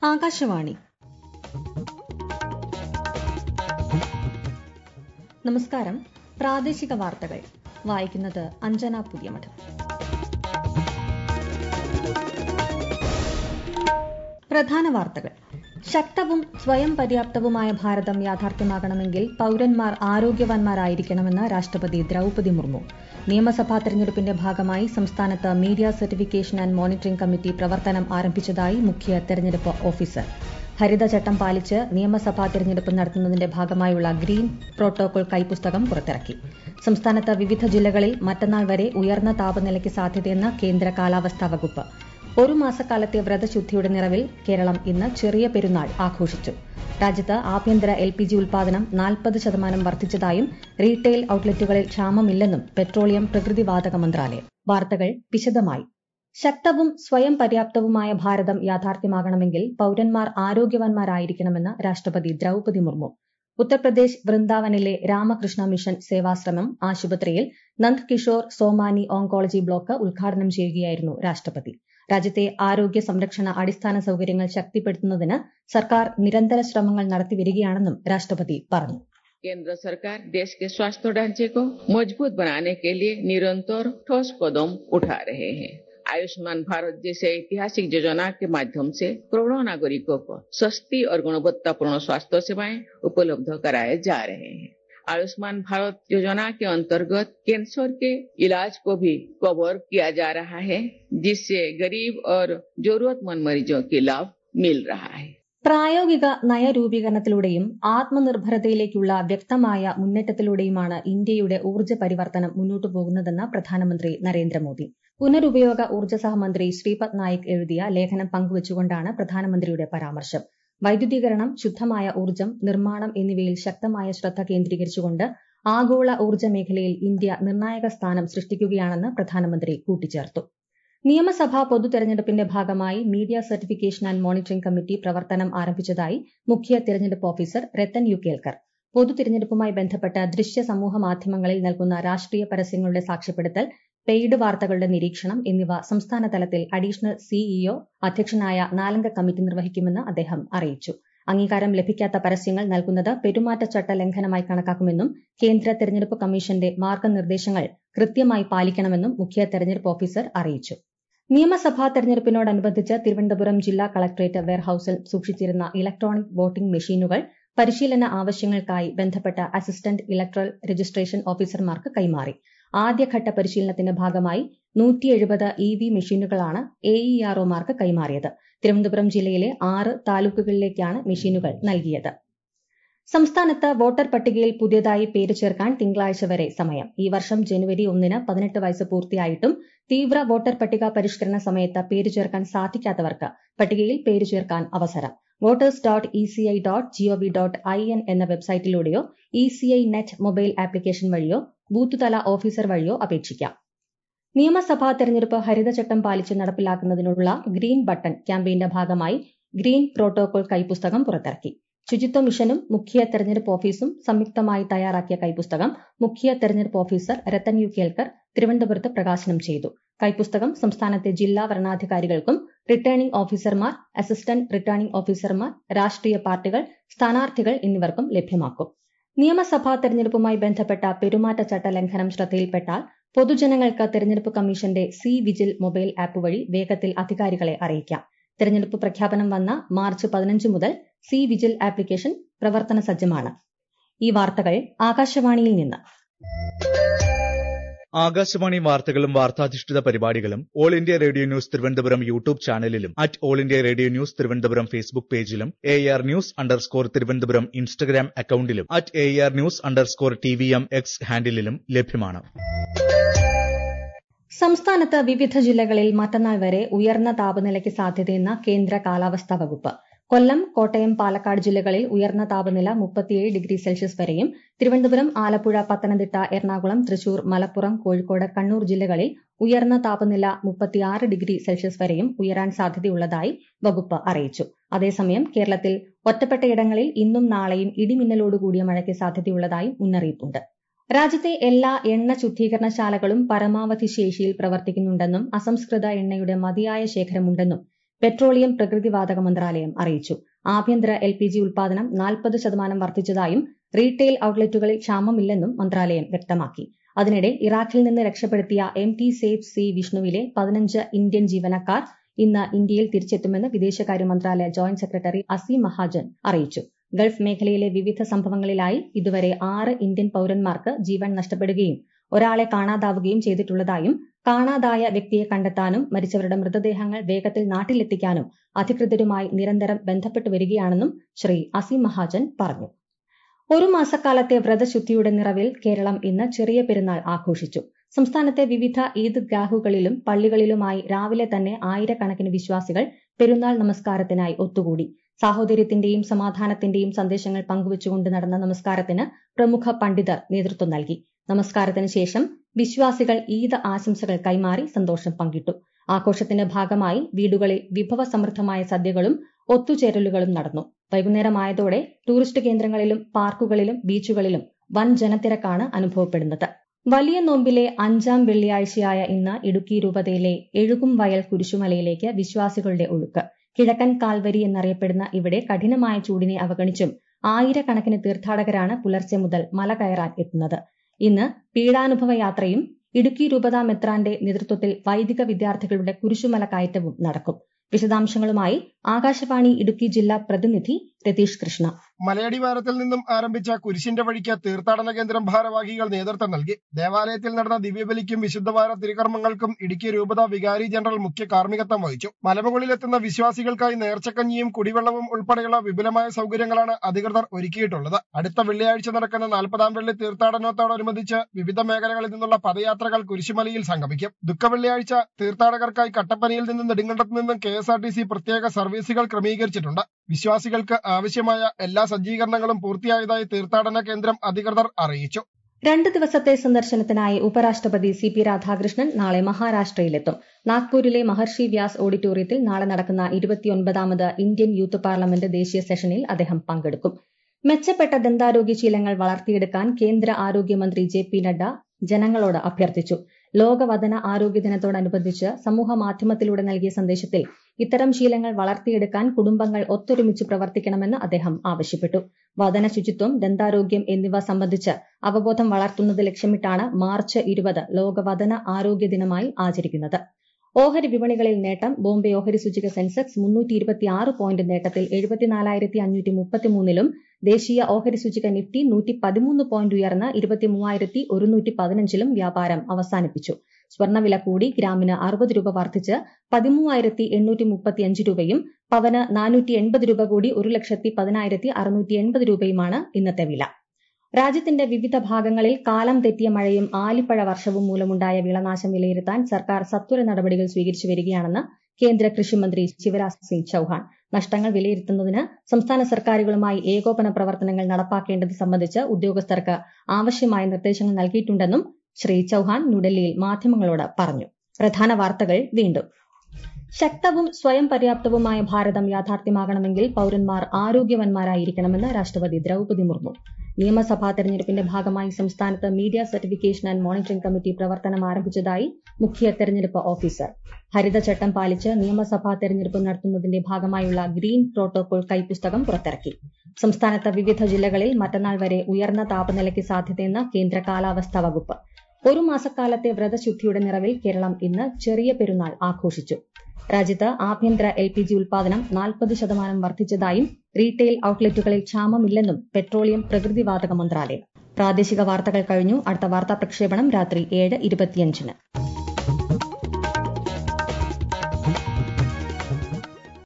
ആകാശവാണി നമസ്കാരം പ്രാദേശിക വാർത്തകൾ വായിക്കുന്നത് അഞ്ജന പുതിയമഠം പ്രധാന വാർത്തകൾ ശക്തവും സ്വയം പര്യാപ്തവുമായ ഭാരതം യാഥാർത്ഥ്യമാകണമെങ്കിൽ പൌരന്മാർ ആരോഗ്യവാന്മാരായിരിക്കണമെന്ന് രാഷ്ട്രപതി ദ്രൌപതി മുർമു നിയമസഭാ തെരഞ്ഞെടുപ്പിന്റെ ഭാഗമായി സംസ്ഥാനത്ത് media certification and monitoring committee പ്രവർത്തനം ആരംഭിച്ചതായി മുഖ്യ തെരഞ്ഞെടുപ്പ് ഓഫീസർ ഹരിതചട്ടം പാലിച്ച് നിയമസഭാ തെരഞ്ഞെടുപ്പ് നടത്തുന്നതിന്റെ ഭാഗമായുള്ള ഗ്രീൻ പ്രോട്ടോകോൾ കൈപ്പുസ്തകം പുറത്തിറക്കി സംസ്ഥാനത്ത് വിവിധ ജില്ലകളിൽ മറ്റന്നാൾ വരെ ഉയർന്ന താപനിലയ്ക്ക് സാധ്യതയെന്ന് കേന്ദ്ര കാലാവസ്ഥാ വകുപ്പ് ഒരു മാസക്കാലത്തെ വ്രതശുദ്ധിയുടെ നിറവിൽ കേരളം ഇന്ന് ചെറിയ പെരുന്നാൾ ആഘോഷിച്ചു രാജ്യത്ത് ആഭ്യന്തര എൽ പി ജി ഉൽപാദനം നാൽപ്പത് ശതമാനം വർദ്ധിച്ചതായും റീറ്റെയിൽ ഔട്ട്ലെറ്റുകളിൽ ക്ഷാമമില്ലെന്നും പെട്രോളിയം പ്രകൃതിവാതക മന്ത്രാലയം വാർത്തകൾ വിശദമായി ശക്തവും സ്വയം പര്യാപ്തവുമായ ഭാരതം യാഥാർത്ഥ്യമാകണമെങ്കിൽ പൌരന്മാർ ആരോഗ്യവാന്മാരായിരിക്കണമെന്ന് രാഷ്ട്രപതി ദ്രൌപതി മുർമു ഉത്തർപ്രദേശ് വൃന്ദാവനിലെ രാമകൃഷ്ണ മിഷൻ സേവാശ്രമം ആശുപത്രിയിൽ നന്ദ് കിഷോർ സോമാനി ഓങ്കോളജി ബ്ലോക്ക് ഉദ്ഘാടനം ചെയ്യുകയായിരുന്നു രാഷ്ട്രപതി രാജ്യത്തെ ആരോഗ്യ സംരക്ഷണ അടിസ്ഥാന സൌകര്യങ്ങൾ ശക്തിപ്പെടുത്തുന്നതിന് സർക്കാർ നിരന്തര ശ്രമങ്ങൾ നടത്തിവരികയാണെന്നും രാഷ്ട്രപതി പറഞ്ഞു केंद्र सरकार देश के स्वास्थ्य ढांचे को मजबूत बनाने के लिए निरंतर ठोस कदम उठा रहे हैं आयुष्मान भारत जैसे ऐतिहासिक योजना के माध्यम से करोड़ों नागरिकों को सस्ती और गुणवत्तापूर्ण स्वास्थ्य सेवाएं उपलब्ध कराए जा रहे हैं आयुष्मान भारत योजना के अंतर्गत कैंसर के इलाज को भी कवर किया जा रहा है जिससे गरीब और जरूरतमंद मरीजों के लाभ मिल रहा है പ്രായോഗിക നയരൂപീകരണത്തിലൂടെയും ആത്മനിർഭരതയിലേക്കുള്ള വ്യക്തമായ മുന്നേറ്റത്തിലൂടെയുമാണ് ഇന്ത്യയുടെ ഊർജ്ജ പരിവർത്തനം മുന്നോട്ടു പോകുന്നതെന്ന് പ്രധാനമന്ത്രി നരേന്ദ്രമോദി പുനരുപയോഗ ഊർജ്ജ സഹമന്ത്രി ശ്രീപദ് നായിക് എഴുതിയ ലേഖനം പങ്കുവച്ചുകൊണ്ടാണ് പ്രധാനമന്ത്രിയുടെ പരാമർശം വൈദ്യുതീകരണം ശുദ്ധമായ ഊർജ്ജം നിർമ്മാണം എന്നിവയിൽ ശക്തമായ ശ്രദ്ധ കേന്ദ്രീകരിച്ചുകൊണ്ട് ആഗോള ഊർജ്ജ മേഖലയിൽ ഇന്ത്യ നിർണായക സ്ഥാനം സൃഷ്ടിക്കുകയാണെന്ന് പ്രധാനമന്ത്രി കൂട്ടിച്ചേർത്തു നിയമസഭാ പൊതു തെരഞ്ഞെടുപ്പിന്റെ ഭാഗമായി media certification and monitoring committee പ്രവർത്തനം ആരംഭിച്ചതായി മുഖ്യ തെരഞ്ഞെടുപ്പ് ഓഫീസർ രത്തൻ യു കേൽക്കർ പൊതു തിരഞ്ഞെടുപ്പുമായി ബന്ധപ്പെട്ട ദൃശ്യ സമൂഹ മാധ്യമങ്ങളിൽ നൽകുന്ന രാഷ്ട്രീയ പരസ്യങ്ങളുടെ സാക്ഷ്യപ്പെടുത്തൽ പെയ്ഡ് വാർത്തകളുടെ നിരീക്ഷണം എന്നിവ സംസ്ഥാന തലത്തിൽ അഡീഷണൽ സിഇഒ അധ്യക്ഷനായ നാലംഗ കമ്മിറ്റി നിർവഹിക്കുമെന്ന് അദ്ദേഹം അറിയിച്ചു അംഗീകാരം ലഭിക്കാത്ത പരസ്യങ്ങൾ നൽകുന്നത് പെരുമാറ്റച്ചട്ട ലംഘനമായി കണക്കാക്കുമെന്നും കേന്ദ്ര തെരഞ്ഞെടുപ്പ് കമ്മീഷന്റെ മാർഗനിർദ്ദേശങ്ങൾ കൃത്യമായി പാലിക്കണമെന്നും മുഖ്യ തെരഞ്ഞെടുപ്പ് ഓഫീസർ അറിയിച്ചു നിയമസഭാ തെരഞ്ഞെടുപ്പിനോടനുബന്ധിച്ച് തിരുവനന്തപുരം ജില്ലാ കളക്ടറേറ്റ് വെയർഹൌസിൽ സൂക്ഷിച്ചിരുന്ന ഇലക്ട്രോണിക് വോട്ടിംഗ് മെഷീനുകൾ പരിശീലന ആവശ്യങ്ങൾക്കായി ബന്ധപ്പെട്ട അസിസ്റ്റന്റ് ഇലക്ട്രൽ രജിസ്ട്രേഷൻ ഓഫീസർമാർക്ക് കൈമാറി ആദ്യഘട്ട പരിശീലനത്തിന്റെ ഭാഗമായി നൂറ്റി എഴുപത് ഇ വി മെഷീനുകളാണ് എ ഇ ആർഒമാർക്ക് കൈമാറിയത് തിരുവനന്തപുരം ജില്ലയിലെ ആറ് താലൂക്കുകളിലേക്കാണ് മെഷീനുകൾ നൽകിയത് സംസ്ഥാനത്ത് വോട്ടർ പട്ടികയിൽ പുതിയതായി പേര് ചേർക്കാൻ തിങ്കളാഴ്ച വരെ സമയം ഈ വർഷം ജനുവരി ഒന്നിന് പതിനെട്ട് വയസ്സ് പൂർത്തിയായിട്ടും തീവ്ര വോട്ടർ പട്ടിക പരിഷ്കരണ സമയത്ത് പേര് ചേർക്കാൻ സാധിക്കാത്തവർക്ക് പട്ടികയിൽ പേര് ചേർക്കാൻ അവസരം voters dot E C I dot gov dot I N എന്ന വെബ്സൈറ്റിലൂടെയോ E C I net mobile application വഴിയോ ബൂത്ത് തല ഓഫീസർ വഴിയോ അപേക്ഷിക്കാം നിയമസഭാ തെരഞ്ഞെടുപ്പ് ഹരിതചട്ടം പാലിച്ച് നടപ്പിലാക്കുന്നതിനുള്ള ഗ്രീൻ ബട്ടൺ ക്യാമ്പയിന്റെ ഭാഗമായി ഗ്രീൻ പ്രോട്ടോകോൾ കൈപ്പുസ്തകം പുറത്തിറക്കി ശുചിത്വ മിഷനും മുഖ്യ തെരഞ്ഞെടുപ്പ് ഓഫീസും സംയുക്തമായി തയ്യാറാക്കിയ കൈപ്പുസ്തകം മുഖ്യ തെരഞ്ഞെടുപ്പ് ഓഫീസർ രത്തൻ യു കേൽക്കർ തിരുവനന്തപുരത്ത് പ്രകാശനം ചെയ്തു കൈപ്പുസ്തകം സംസ്ഥാനത്തെ ജില്ലാ വരണാധികാരികൾക്കും റിട്ടേണിംഗ് ഓഫീസർമാർ അസിസ്റ്റന്റ് റിട്ടേണിംഗ് ഓഫീസർമാർ രാഷ്ട്രീയ പാർട്ടികൾ സ്ഥാനാർത്ഥികൾ എന്നിവർക്കും ലഭ്യമാക്കും നിയമസഭാ തെരഞ്ഞെടുപ്പുമായി ബന്ധപ്പെട്ട പെരുമാറ്റച്ചട്ട ലംഘനം ശ്രദ്ധയിൽപ്പെട്ടാൽ പൊതുജനങ്ങൾക്ക് തെരഞ്ഞെടുപ്പ് കമ്മീഷന്റെ സി വിജിൽ മൊബൈൽ ആപ്പ് വഴി വേഗത്തിൽ അധികാരികളെ അറിയിക്കാം തെരഞ്ഞെടുപ്പ് പ്രഖ്യാപനം വന്ന മാർച്ച് പതിനഞ്ച് മുതൽ സി വിജിൽ ആപ്ലിക്കേഷൻ പ്രവർത്തന സജ്ജമാണ് ഈ വാർത്തകൾ ആകാശവാണിയിൽ നിന്ന് ആകാശവാണി വാർത്തകളും വാർത്താധിഷ്ഠിത പരിപാടികളും All India Radio news Thiruvananthapuram YouTube ചാനലിലും at All India Radio news Thiruvananthapuram Facebook പേജിലും A R news underscore Thiruvananthapuram Instagram അക്കൌണ്ടിലും at A R news underscore T V M X ഹാൻഡിലും ലഭ്യമാണ് സംസ്ഥാനത്ത് വിവിധ ജില്ലകളിൽ മറ്റന്നാൾ വരെ ഉയർന്ന താപനിലയ്ക്ക് സാധ്യതയെന്ന കേന്ദ്ര കാലാവസ്ഥാ വകുപ്പ് കൊല്ലം കോട്ടയം പാലക്കാട് ജില്ലകളിൽ ഉയർന്ന താപനില മുപ്പത്തിയേഴ് ഡിഗ്രി സെൽഷ്യസ് വരെയും തിരുവനന്തപുരം ആലപ്പുഴ പത്തനംതിട്ട എറണാകുളം തൃശൂർ മലപ്പുറം കോഴിക്കോട് കണ്ണൂർ ജില്ലകളിൽ ഉയർന്ന താപനില മുപ്പത്തിയാറ് ഡിഗ്രി സെൽഷ്യസ് വരെയും ഉയരാൻ സാധ്യതയുള്ളതായി വകുപ്പ് അറിയിച്ചു അതേസമയം കേരളത്തിൽ ഒറ്റപ്പെട്ടയിടങ്ങളിൽ ഇന്നും നാളെയും ഇടിമിന്നലോടുകൂടിയ മഴയ്ക്ക് സാധ്യതയുള്ളതായും മുന്നറിയിപ്പുണ്ട് രാജ്യത്തെ എല്ലാ എണ്ണ ശുദ്ധീകരണശാലകളും പരമാവധി ശേഷിയിൽ പ്രവർത്തിക്കുന്നുണ്ടെന്നും അസംസ്കൃത എണ്ണയുടെ മതിയായ ശേഖരമുണ്ടെന്നും പെട്രോളിയം പ്രകൃതിവാതക മന്ത്രാലയം അറിയിച്ചു ആഭ്യന്തര എൽ പി ജി ഉൽപാദനം നാൽപ്പത് ശതമാനം വർദ്ധിച്ചതായും റീറ്റെയിൽ ഔട്ട്ലെറ്റുകളിൽ ക്ഷാമമില്ലെന്നും മന്ത്രാലയം വ്യക്തമാക്കി അതിനിടെ ഇറാഖിൽ നിന്ന് രക്ഷപ്പെടുത്തിയ എം ടി സേഫ് സി വിഷ്ണുവിലെ പതിനഞ്ച് ഇന്ത്യൻ ജീവനക്കാർ ഇന്ന് ഇന്ത്യയിൽ തിരിച്ചെത്തുമെന്ന് വിദേശകാര്യ മന്ത്രാലയ ജോയിന്റ് സെക്രട്ടറി അസീം മഹാജൻ അറിയിച്ചു ഗൾഫ് മേഖലയിലെ വിവിധ സംഭവങ്ങളിലായി ഇതുവരെ ആറ് ഇന്ത്യൻ പൌരന്മാർക്ക് ജീവൻ നഷ്ടപ്പെടുകയും ഒരാളെ കാണാതാവുകയും ചെയ്തിട്ടുള്ളതായും കാണാതായ വ്യക്തിയെ കണ്ടെത്താനും മരിച്ചവരുടെ മൃതദേഹങ്ങൾ വേഗത്തിൽ നാട്ടിലെത്തിക്കാനും അധികൃതരുമായി നിരന്തരം ബന്ധപ്പെട്ടു വരികയാണെന്നും ശ്രീ അസീം മഹാജൻ പറഞ്ഞു ഒരു മാസക്കാലത്തെ വ്രതശുദ്ധിയുടെ നിറവിൽ കേരളം ഇന്ന് ചെറിയ പെരുന്നാൾ ആഘോഷിച്ചു സംസ്ഥാനത്തെ വിവിധ ഈദ്ഗാഹുകളിലും പള്ളികളിലുമായി രാവിലെ തന്നെ ആയിരക്കണക്കിന് വിശ്വാസികൾ പെരുന്നാൾ നമസ്കാരത്തിനായി ഒത്തുകൂടി സാഹോദര്യത്തിന്റെയും സമാധാനത്തിന്റെയും സന്ദേശങ്ങൾ പങ്കുവച്ചുകൊണ്ട് നടന്ന നമസ്കാരത്തിന് പ്രമുഖ പണ്ഡിതർ നേതൃത്വം നൽകി നമസ്കാരത്തിന് ശേഷം വിശ്വാസികൾ ഈദ് ആശംസകൾ കൈമാറി സന്തോഷം പങ്കിട്ടു ആഘോഷത്തിന്റെ ഭാഗമായി വീടുകളിൽ വിഭവസമൃദ്ധമായ സദ്യകളും ഒത്തുചേരലുകളും നടന്നു വൈകുന്നേരമായതോടെ ടൂറിസ്റ്റ് കേന്ദ്രങ്ങളിലും പാർക്കുകളിലും ബീച്ചുകളിലും വൻ ജനത്തിരക്കാണ് അനുഭവപ്പെടുന്നത് വലിയ നോമ്പിലെ അഞ്ചാം വെള്ളിയാഴ്ചയായ ഇന്ന് ഇടുക്കി രൂപതയിലെ എഴുകും വയൽ കുരിശുമലയിലേക്ക് വിശ്വാസികളുടെ ഒഴുക്ക് കിഴക്കൻ കാൽവരി എന്നറിയപ്പെടുന്ന ഇവിടെ കഠിനമായ ചൂടിനെ അവഗണിച്ചും ആയിരക്കണക്കിന് തീർത്ഥാടകരാണ് പുലർച്ചെ മുതൽ മല കയറാൻ എത്തുന്നത് ഇന്ന് പീഡാനുഭവ യാത്രയും ഇടുക്കി രൂപതാ മെത്രാന്റെ നേതൃത്വത്തിൽ വൈദിക വിദ്യാർത്ഥികളുടെ കുരിശുമല കയറ്റവും നടക്കും വിശദാംശങ്ങളുമായി ആകാശവാണി ഇടുക്കി ജില്ലാ പ്രതിനിധി രതീഷ് കൃഷ്ണ മലയടിവാരത്തിൽ നിന്നും ആരംഭിച്ച കുരിശിന്റെ വഴിക്ക് തീർത്ഥാടന കേന്ദ്രം ഭാരവാഹികൾ നേതൃത്വം നൽകി ദേവാലയത്തിൽ നടന്ന ദിവ്യബലിക്കും വിശുദ്ധവാര തിരുകർമ്മങ്ങൾക്കും ഇടുക്കി രൂപത വികാരി ജനറൽ മുഖ്യ കാർമ്മികത്വം വഹിച്ചു മലമുകളിലെത്തുന്ന വിശ്വാസികൾക്കായി നേർച്ചക്കഞ്ഞിയും കുടിവെള്ളവും ഉൾപ്പെടെയുള്ള വിപുലമായ സൗകര്യങ്ങളാണ് അധികൃതർ ഒരുക്കിയിട്ടുള്ളത് അടുത്ത വെള്ളിയാഴ്ച നടക്കുന്ന നാൽപ്പതാം വെള്ളി തീർത്ഥാടനത്തോടനുബന്ധിച്ച് വിവിധ മേഖലകളിൽ നിന്നുള്ള പദയാത്രകൾ കുരിശുമലയിൽ സംഗമിക്കും ദുഃഖവെള്ളിയാഴ്ച തീർത്ഥാടകർക്കായി കട്ടപ്പനയിൽ നിന്നും നെടുങ്കണ്ടത്ത് നിന്നും K S R T C പ്രത്യേക സർവീസുകൾ ക്രമീകരിച്ചിട്ടുണ്ട് വിശ്വാസികൾക്ക് ആവശ്യമായ എല്ലാ സജ്ജീകരണങ്ങളും പൂർത്തിയായതായി തീർത്ഥാടന കേന്ദ്രം അധികൃതർ അറിയിച്ചു രണ്ട് ദിവസത്തെ സന്ദർശനത്തിനായി ഉപരാഷ്ട്രപതി സി പി രാധാകൃഷ്ണൻ നാളെ മഹാരാഷ്ട്രയിലെത്തും നാഗ്പൂരിലെ മഹർഷി വ്യാസ് ഓഡിറ്റോറിയത്തിൽ നാളെ നടക്കുന്ന ഇരുപത്തിയൊൻപതാമത് ഇന്ത്യൻ യൂത്ത് പാർലമെന്റ് ദേശീയ സെഷനിൽ അദ്ദേഹം പങ്കെടുക്കും മെച്ചപ്പെട്ട ദന്താരോഗ്യ ശീലങ്ങൾ വളർത്തിയെടുക്കാൻ കേന്ദ്ര ആരോഗ്യമന്ത്രി ജെ പി നഡ്ഡ ജനങ്ങളോട് അഭ്യർത്ഥിച്ചു ലോകവദന ആരോഗ്യ ദിനത്തോടനുബന്ധിച്ച് സമൂഹ മാധ്യമത്തിലൂടെ നൽകിയ സന്ദേശത്തിൽ ഇത്തരം ശീലങ്ങൾ വളർത്തിയെടുക്കാൻ കുടുംബങ്ങൾ ഒത്തൊരുമിച്ച് പ്രവർത്തിക്കണമെന്ന് അദ്ദേഹം ആവശ്യപ്പെട്ടു വദന ശുചിത്വം ദന്താരോഗ്യം എന്നിവ സംബന്ധിച്ച് അവബോധം വളർത്തുന്നത് ലക്ഷ്യമിട്ടാണ് മാർച്ച് ഇരുപത് ലോകവദന ആരോഗ്യ ദിനമായി ആചരിക്കുന്നത് ഓഹരി വിപണികളിൽ നേട്ടം ബോംബെ ഓഹരി സൂചിക സെൻസെക്സ് മുന്നൂറ്റി ഇരുപത്തിയാറ് പോയിന്റ് നേട്ടത്തിൽ എഴുപത്തിനാലായിരത്തി അഞ്ഞൂറ്റി മുപ്പത്തിമൂന്നിലും ദേശീയ ഓഹരി സൂചിക നിഫ്റ്റി നൂറ്റി പതിമൂന്ന് പോയിന്റ് ഉയർന്ന് ഇരുപത്തിമൂവായിരത്തി ഒരുന്നൂറ്റി പതിനഞ്ചിലും വ്യാപാരം അവസാനിപ്പിച്ചു സ്വർണ്ണവില കൂടി ഗ്രാമിന് അറുപത് രൂപ വർദ്ധിച്ച് പതിമൂവായിരത്തി എണ്ണൂറ്റി മുപ്പത്തിയഞ്ച് രൂപയും പവന് നാനൂറ്റി എൺപത് രൂപ കൂടി ഒരു ലക്ഷത്തി പതിനായിരത്തി അറുന്നൂറ്റി എൺപത് രൂപയുമാണ് ഇന്നത്തെ വില രാജ്യത്തിന്റെ വിവിധ ഭാഗങ്ങളിൽ കാലം തെറ്റിയ മഴയും ആലിപ്പഴ വർഷവും മൂലമുണ്ടായ വിളനാശം വിലയിരുത്താൻ സർക്കാർ സത്വര നടപടികൾ സ്വീകരിച്ചു വരികയാണെന്ന് കേന്ദ്ര കൃഷിമന്ത്രി ശിവരാജ് സിംഗ് ചൌഹാൻ നഷ്ടങ്ങൾ വിലയിരുത്തുന്നതിന് സംസ്ഥാന സർക്കാരുകളുമായി ഏകോപന പ്രവർത്തനങ്ങൾ നടപ്പാക്കേണ്ടത് സംബന്ധിച്ച് ഉദ്യോഗസ്ഥർക്ക് ആവശ്യമായ നിർദ്ദേശങ്ങൾ നൽകിയിട്ടുണ്ടെന്നും ശ്രീ ചൌഹാൻ ന്യൂഡൽഹിയിൽ മാധ്യമങ്ങളോട് പറഞ്ഞു പ്രധാന വാർത്തകൾ വീണ്ടും ശക്തവും സ്വയം പര്യാപ്തവുമായ ഭാരതം യാഥാർത്ഥ്യമാകണമെങ്കിൽ പൌരന്മാർ ആരോഗ്യവന്മാരായിരിക്കണമെന്ന് രാഷ്ട്രപതി ദ്രൌപതി മുർമു നിയമസഭാ തെരഞ്ഞെടുപ്പിന്റെ ഭാഗമായി സംസ്ഥാനത്ത് media certification and monitoring committee പ്രവർത്തനം ആരംഭിച്ചതായി മുഖ്യ തെരഞ്ഞെടുപ്പ് ഓഫീസർ ഹരിതചട്ടം പാലിച്ച് നിയമസഭാ തെരഞ്ഞെടുപ്പ് നടത്തുന്നതിന്റെ ഭാഗമായുള്ള ഗ്രീൻ പ്രോട്ടോകോൾ കൈപ്പുസ്തകം പുറത്തിറക്കി സംസ്ഥാനത്ത് വിവിധ ജില്ലകളിൽ മറ്റന്നാൾ വരെ ഉയർന്ന താപനിലയ്ക്ക് സാധ്യതയെന്ന് കേന്ദ്ര കാലാവസ്ഥാ വകുപ്പ് ഒരു മാസക്കാലത്തെ വ്രതശുദ്ധിയുടെ നിറവിൽ കേരളം ഇന്ന് ചെറിയ പെരുന്നാൾ ആഘോഷിച്ചു രാജ്യത്ത് ആഭ്യന്തര എൽ പി ജി ഉൽപാദനം നാൽപ്പത് ശതമാനം വർദ്ധിച്ചതായും റീറ്റെയിൽ ഔട്ട്ലെറ്റുകളിൽ ക്ഷാമമില്ലെന്നും പെട്രോളിയം പ്രകൃതിവാതക മന്ത്രാലയം പ്രാദേശിക വാർത്തകൾ കഴിഞ്ഞു അടുത്ത വാർത്താ പ്രക്ഷേപണം രാത്രി ഏഴ് ഇരുപത്തിയഞ്ചിന്